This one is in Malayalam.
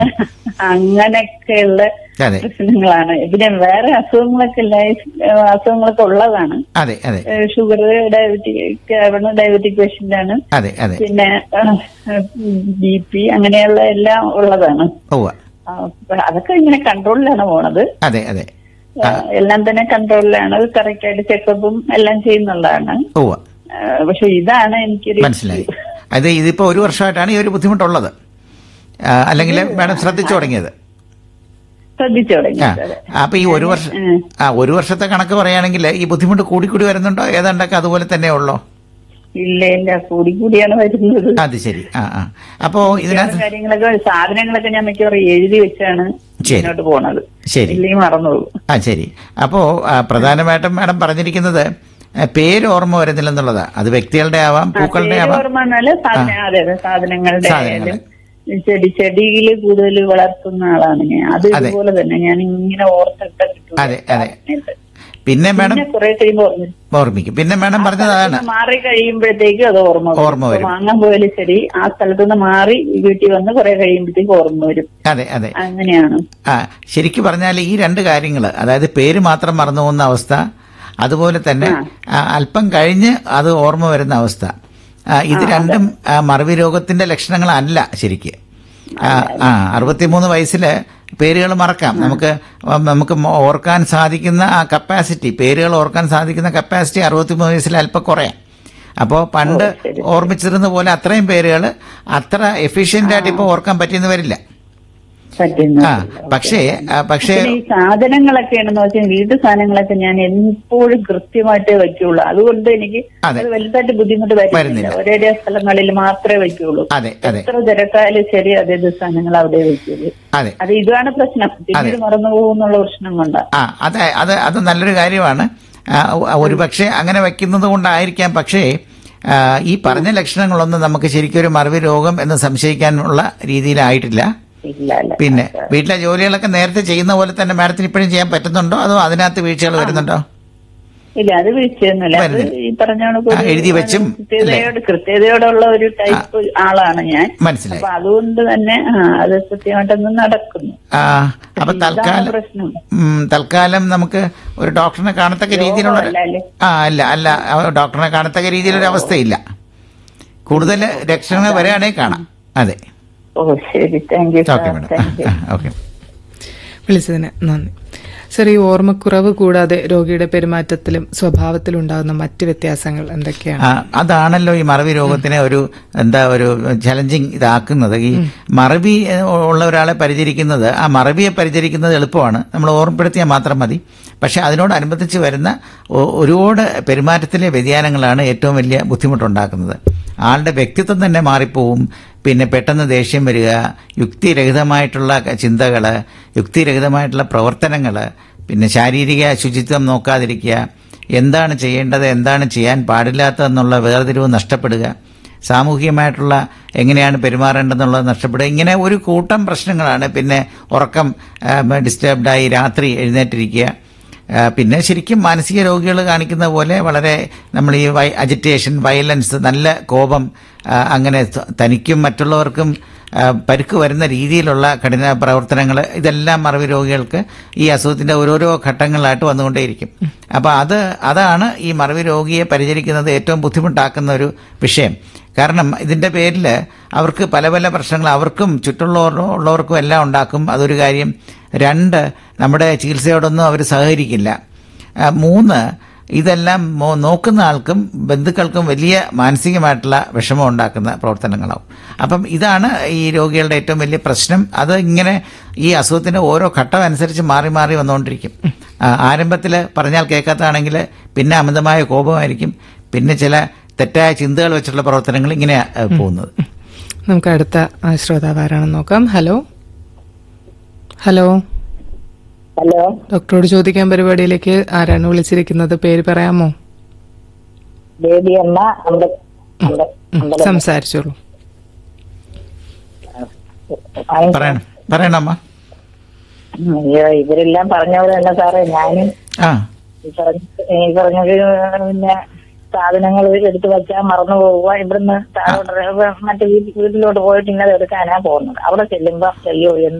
അങ്ങനെയൊക്കെയുള്ള അതെ പ്രശ്നങ്ങളാണ് പിന്നെ വേറെ അസുഖങ്ങളൊക്കെ ലൈഫ് അസുഖങ്ങളൊക്കെ ഉള്ളതാണ് അതെ അതെ ഷുഗർ ഡയബറ്റിക് അവിടെ ഡയബറ്റിക് പേഷ്യന്റ് ആണ് അതെ അതെ പിന്നെ ബി പി അങ്ങനെയുള്ള എല്ലാം ഉള്ളതാണ് ഉവ്വ ആ, അതൊക്കെ ഇങ്ങനെ കൺട്രോളിലാണ് പോണത് അതെ അതെ ആ, എല്ലാം തന്നെ കൺട്രോളിലാണ് കറക്റ്റ് ആയിട്ട് ചെക്കപ്പും എല്ലാം ചെയ്യുന്നുള്ളതാണ് ഉവ്വ ആ, പക്ഷെ ഇതാണ് എനിക്കൊരു മനസ്സിലായി അത് ഇതിപ്പോ ഒരു വർഷമായിട്ടാണ് ഈ ഒരു ബുദ്ധിമുട്ടുള്ളത് ആ, അല്ലെങ്കിൽ മാഡം ശ്രദ്ധിച്ചു തുടങ്ങിയത് ശ്രദ്ധിച്ചു ആ തുടങ്ങിയത് അതെ. അപ്പൊ ഈ ഒരു വർഷം ഉം. ആ ഒരു വർഷത്തെ കണക്ക് പറയുകയാണെങ്കിൽ ഈ ബുദ്ധിമുട്ട് കൂടിക്കൂടി വരുന്നുണ്ടോ ഏതാണ്ടൊക്കെ അതുപോലെ തന്നെ ഉള്ളോ ഇല്ല ഇല്ല കൂടി കൂടിയാണ് വരുന്നത് അത് ശരി ആ ആ അപ്പോ വേറെ ഇതിനകത്ത് കാര്യങ്ങളൊക്കെ സാധനങ്ങളൊക്കെ ഞാൻ മിക്കവാറും എഴുതി വെച്ചാണ് ശരി. മുന്നോട്ട് പോണത് ശരി ഇല്ലെങ്കിൽ മറന്നുപോകും ആ ശരി അപ്പോ ആ, പ്രധാനമായിട്ടും മാഡം പറഞ്ഞിരിക്കുന്നത് ആ, പേര് ഓർമ്മ വരുന്നില്ലെന്നുള്ളതാ അത് വ്യക്തികളുടെ ആവാം പൂക്കളുടെ പേര് ആവാം ഓർമ്മ എന്നാല് സാധന അതെ അതെ സാധനങ്ങളുടെ സാധനങ്ങള്. ആയാലും ചെടി ചെടിയിൽ കൂടുതൽ വളർത്തുന്ന ആളാണ് ഞാൻ അത് അതെ. ഇതുപോലെ തന്നെ ഞാൻ ഇങ്ങനെ ഓർത്തിട്ട് കിട്ടൂല. അതെ, അതെ. പിന്നെ മാഡം പിന്നെ കുറെ കഴിയുമ്പോ ഓർമ്മ വരും. ഓർമ്മിക്കും പിന്നെ മാഡം പറഞ്ഞത് അതാണ് സ്ഥലത്തുനിന്ന് മാറി കഴിയുമ്പോഴത്തേക്കും അത് ഓർമ്മ വരും. ഓർമ്മ വരും. ഇപ്പൊ വാങ്ങാൻ പോയാലും ശരി ആ സ്ഥലത്ത് നിന്ന് മാറി വീട്ടിൽ വന്ന് കുറെ കഴിയുമ്പോഴത്തേക്ക് ഓർമ്മ വരും അതെ അതെ അങ്ങനെയാണ് ആ ശരിക്കും പറഞ്ഞാൽ ഈ രണ്ട് കാര്യങ്ങൾ അതായത് പേര് മാത്രം മറന്നു പോകുന്ന അവസ്ഥ അതുപോലെ തന്നെ ആ, അല്പം കഴിഞ്ഞ് അത് ഓർമ്മ വരുന്ന അവസ്ഥ ആ, ഇത് രണ്ടും ആ, മറവി രോഗത്തിന്റെ ലക്ഷണങ്ങളല്ല ശരിക്ക് ആ, ആ അറുപത്തിമൂന്ന് വയസ്സില് പേരുകൾ മറക്കാം നമുക്ക് നമുക്ക് മോ- ഓർക്കാൻ സാധിക്കുന്ന ആ കപ്പാസിറ്റി പേരുകൾ ഓർക്കാൻ സാധിക്കുന്ന കപ്പാസിറ്റി അറുപത്തിമൂന്ന് വയസ്സിൽ അല്പം കുറയാം അപ്പോൾ പണ്ട് ഓർമ്മിച്ചിരുന്ന പോലെ അത്രയും പേരുകൾ അത്ര എഫിഷ്യന്റ് ആയിട്ട് ഇപ്പോൾ ഓർക്കാൻ പറ്റിയെന്ന് വരില്ല പറ്റുന്നു ആ പക്ഷേ ആ, പക്ഷേ പിന്നെ ഈ സാധനങ്ങളൊക്കെയാണെന്ന് വെച്ചാൽ വീട്ടു സാധനങ്ങളൊക്കെ ഞാൻ എപ്പോഴും കൃത്യമായിട്ടേ വയ്ക്കുള്ളൂ അതുകൊണ്ട് എനിക്ക് അതെ. അത് വലുതായിട്ട് ബുദ്ധിമുട്ട് വരുന്നില്ല വരുന്നില്ല. ഒരേ സ്ഥലങ്ങളിൽ മാത്രമേ വയ്ക്കുള്ളൂ അതെ അതെ എത്ര തിരക്കായാലും ശരി അതേ സാധനങ്ങൾ അവിടെ വയ്ക്കുള്ളൂ അതെ അത് ഇതാണ് പ്രശ്നം പിന്നീട് മറന്നു പോകുന്നുള്ള പ്രശ്നം കൊണ്ടാ ആ അത് അത് അത് നല്ലൊരു കാര്യമാണ് ആ, ഒരു പക്ഷേ അങ്ങനെ വെക്കുന്നത് കൊണ്ടായിരിക്കാം പക്ഷേ ആ, ഈ പറഞ്ഞ ലക്ഷണങ്ങളൊന്നും നമുക്ക് ശരിക്കും ഒരു മറവി രോഗം എന്ന് സംശയിക്കാനുള്ള രീതിയിലായിട്ടില്ല ഇല്ല അല്ല പിന്നെ വീട്ടിലെ ജോലികളൊക്കെ നേരത്തെ ചെയ്യുന്ന പോലെ തന്നെ മാഡത്തിന് ഇപ്പോഴും ചെയ്യാൻ പറ്റുന്നുണ്ടോ അതോ അതിനകത്ത് വീഴ്ചകൾ വരുന്നുണ്ടോ ഇല്ല അത് വീഴ്ചയൊന്നുമില്ല അത് വരുന്നില്ല. ഈ പറഞ്ഞ കണക്ക് ആ, ഒരു എഴുതി വെച്ചും, കൃത്യതയോട് കൃത്യതയോടുള്ള ഒരു ടൈപ്പ് ആളാണ് ഞാൻ മനസ്സിലായി അപ്പൊ അതുകൊണ്ട് തന്നെ ആ, അത് കൃത്യമായിട്ടൊന്ന് നടക്കുന്നു ആ അപ്പൊ ഇതാണ് തൽക്കാലം പ്രശ്നം ഉം, തൽക്കാലം നമുക്ക് ഒരു ഡോക്ടറിനെ കാണത്തക്ക രീതിയിലുള്ള രോഗമല്ല അല്ലേ? ആ അല്ല അല്ല ആ, ഡോക്ടറിനെ കാണത്തക്ക രീതിയിലൊരു അവസ്ഥയില്ല കൂടുതൽ ലക്ഷണങ്ങൾ വരികയാണെങ്കിൽ കാണാം അതെ ഓ ശരി thank you okay madam thank you okay വിളിച്ചതിന് നന്ദി സർ ഈ ഓർമ്മക്കുറവ് കൂടാതെ രോഗിയുടെ പെരുമാറ്റത്തിലും സ്വഭാവത്തിലും ഉണ്ടാകുന്ന മറ്റ് വ്യത്യാസങ്ങൾ എന്തൊക്കെയാണ് ആ, അതാണല്ലോ ഈ മറവി രോഗത്തിനെ ഒരു എന്താ ഒരു ചലഞ്ചിങ് ഇതാക്കുന്നത് ഈ മറവി ഏഹ്, ഉള്ള ഒരാളെ പരിചരിക്കുന്നത് ആ മറവിയെ പരിചരിക്കുന്നത് എളുപ്പമാണ് നമ്മൾ ഓർമ്മപ്പെടുത്തിയാൽ മാത്രം മതി പക്ഷെ അതിനോടനുബന്ധിച്ച് വരുന്ന ഒ- ഒരുപാട് പെരുമാറ്റത്തിലെ വ്യതിയാനങ്ങളാണ് ഏറ്റവും വലിയ ബുദ്ധിമുട്ടുണ്ടാക്കുന്നത് ആളുടെ വ്യക്തിത്വം തന്നെ മാറിപ്പോവും പിന്നെ പെട്ടെന്ന് ദേഷ്യം വരിക യുക്തിരഹിതമായിട്ടുള്ള ചിന്തകൾ യുക്തിരഹിതമായിട്ടുള്ള പ്രവർത്തനങ്ങൾ പിന്നെ ശാരീരിക ശുചിത്വം നോക്കാതിരിക്കുക എന്താണ് ചെയ്യേണ്ടത് എന്താണ് ചെയ്യാൻ പാടില്ലാത്തതെന്നുള്ള വേർതിരിവ് നഷ്ടപ്പെടുക സാമൂഹികമായിട്ടുള്ള എങ്ങനെയാണ് പെരുമാറേണ്ടതെന്നുള്ളത് നഷ്ടപ്പെടുക ഇങ്ങനെ ഒരു കൂട്ടം പ്രശ്നങ്ങളാണ് പിന്നെ ഉറക്കം ഡിസ്റ്റർബ്ഡായി രാത്രി എഴുന്നേറ്റിരിക്കുക ആ, പിന്നെ ശരിക്കും മാനസിക രോഗികൾ കാണിക്കുന്ന പോലെ വളരെ നമ്മൾ ഈ വൈ അജിറ്റേഷൻ വയലൻസ് നല്ല കോപം ആ, അങ്ങനെ ത- തനിക്കും മറ്റുള്ളവർക്കും ആ, പരുക്ക് വരുന്ന രീതിയിലുള്ള കഠിന പ്രവർത്തനങ്ങൾ ഇതെല്ലാം മറവി രോഗികൾക്ക് ഈ അസുഖത്തിന്റെ ഓരോരോ ഘട്ടങ്ങളിലായിട്ട് വന്നുകൊണ്ടേയിരിക്കും അപ്പോൾ അത് അതാണ് ഈ മറവി രോഗിയെ പരിചരിക്കുന്നത് ഏറ്റവും ബുദ്ധിമുട്ടാക്കുന്ന ഒരു വിഷയം കാരണം ഇതിന്റെ പേരിൽ അവർക്ക് പല പല പ്രശ്നങ്ങൾ അവർക്കും ചുറ്റുള്ളവർ ഉള്ളവർക്കും എല്ലാം ഉണ്ടാക്കും അതൊരു കാര്യം രണ്ട് നമ്മുടെ ചികിത്സയോടൊന്നും അവർ സഹകരിക്കില്ല ആ, മൂന്ന് ഇതെല്ലാം മോ- നോക്കുന്ന ആൾക്കും ബന്ധുക്കൾക്കും വലിയ മാനസികമായിട്ടുള്ള വിഷമം ഉണ്ടാക്കുന്ന പ്രവർത്തനങ്ങളാവും അപ്പം ഇതാണ് ഈ രോഗികളുടെ ഏറ്റവും വലിയ പ്രശ്നം അത് ഇങ്ങനെ ഈ അസുഖത്തിന്റെ ഓരോ ഘട്ടം അനുസരിച്ച് മാറി മാറി വന്നുകൊണ്ടിരിക്കും ആരംഭത്തിൽ പറഞ്ഞാൽ കേൾക്കാത്തതാണെങ്കിൽ പിന്നെ അമിതമായ കോപമായിരിക്കും പിന്നെ ചില തെറ്റായ ചിന്തകൾ വെച്ചുള്ള പ്രവർത്തനങ്ങൾ ഇങ്ങനെ പോകുന്നത് നമുക്ക് അടുത്ത ആ, ശ്രോതാവ് ആരാണെന്ന് നോക്കാം ഹലോ ഹലോ ഹലോ ഡോക്ടറോട് ചോദിക്കാൻ പരിപാടിയിലേക്ക് ആരാണ് വിളിച്ചിരിക്കുന്നത് പേര് പറയാമോ ബേബി അമ്മ അമ്പ അമ്പ ഉം, സംസാരിച്ചോളൂ പറയണം പറയണം അമ്മ അയ്യോ ഇവരെല്ലാം പറഞ്ഞ പോലെ തന്നെ സാറേ ഞാനും ആ ഈ പറഞ്ഞ ഈ പറഞ്ഞത് പിന്നെ സാധനങ്ങൾ എടുത്തു വെച്ചാൽ മറന്നു പോവുക ഇവിടുന്ന് താഴോട്ട് മറ്റേ വീട്ടിലോട്ട് പോയിട്ട് ഇന്നത് എടുക്കാനാ പോകുന്നത് അവിടെ ചെല്ലുമ്പോ അയ്യോ